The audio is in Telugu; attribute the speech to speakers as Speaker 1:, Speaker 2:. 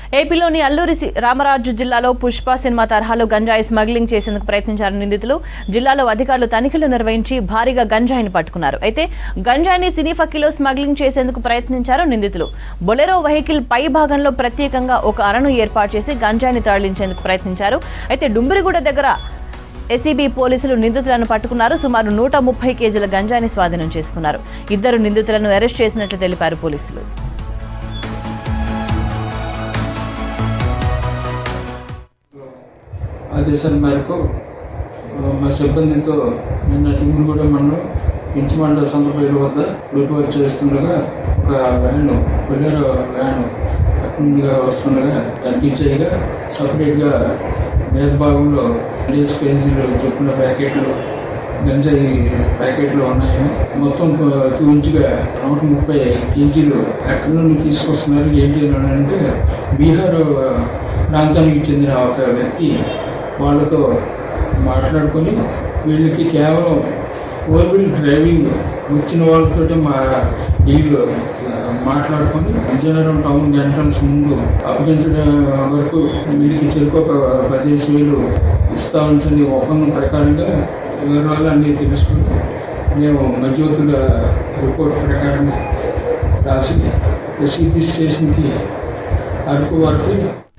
Speaker 1: ఏపీలోని అల్లూరి సి- రామరాజు జిల్లాలో పుష్ప సినిమా తరహాలో గంజాయి స్మగ్లింగ్ చేసేందుకు ప్రయత్నించారు నిందితులు జిల్లాలో అధికారులు తనిఖీలు నిర్వహించి భారీగా గంజాయిని పట్టుకున్నారు అయితే గంజాయిని సినీ ఫక్కీలో స్మగ్లింగ్ చేసేందుకు ప్రయత్నించారు నిందితులు బొలెరో వెహికల్ పై భాగంలో ప్రత్యేకంగా ఒక అరను ఏర్పాటు చేసి గంజాయిని తరలించేందుకు ప్రయత్నించారు అయితే డుంబిరిగూడ దగ్గర ఎస్సీబీ పోలీసులు నిందితులను పట్టుకున్నారు సుమారు నూట ముప్పై కేజీల గంజాయిని స్వాధీనం చేసుకున్నారు ఇద్దరు నిందితులను అరెస్ట్ చేసినట్లు తెలిపారు పోలీసులు
Speaker 2: ఆదేశాల మేరకు ఆ, మా సిబ్బందితో నిన్న టింగులగూడ మండలం ఇంచుమండ సంతపేరు వద్ద రూట్ వర్క్ చేస్తుండగా ఒక వ్యాన్ బొలెరో వ్యాన్ అటుండగా వస్తుండగా తనిఖీ చేయగా సపరేట్గా మీద భాగంలో లేస్ కేజీలు చొప్పున ప్యాకెట్లు గంజాయి ప్యాకెట్లు ఉన్నాయని మొత్తం తు- తూంచిగా నూట ముప్పై కేజీలు ఎక్కడి నుండి తీసుకొస్తున్నారు ఏంటి అని అంటే బీహార్ ప్రాంతానికి చెందిన ఒక వ్యక్తి వాళ్ళతో మాట్లాడుకొని వీళ్ళకి కేవలం ఫోర్ వీల్ డ్రైవింగ్ వచ్చిన వాళ్ళతో మా వీళ్ళు ఆ, మాట్లాడుకొని విజయనగరం టౌన్ ఎంట్రన్స్ ముందు అప్పగించడం వరకు వీళ్ళకి చెరుకు ఒక పదిహేను వేలు ఇస్తామని ఒప్పందం ప్రకారంగా వివరాలు అన్నీ తెలుసుకుని మేము మధ్యవర్తుల రిపోర్ట్ ప్రకారం రాసి ఎస్సీపీ స్టేషన్కి అరకు వరకు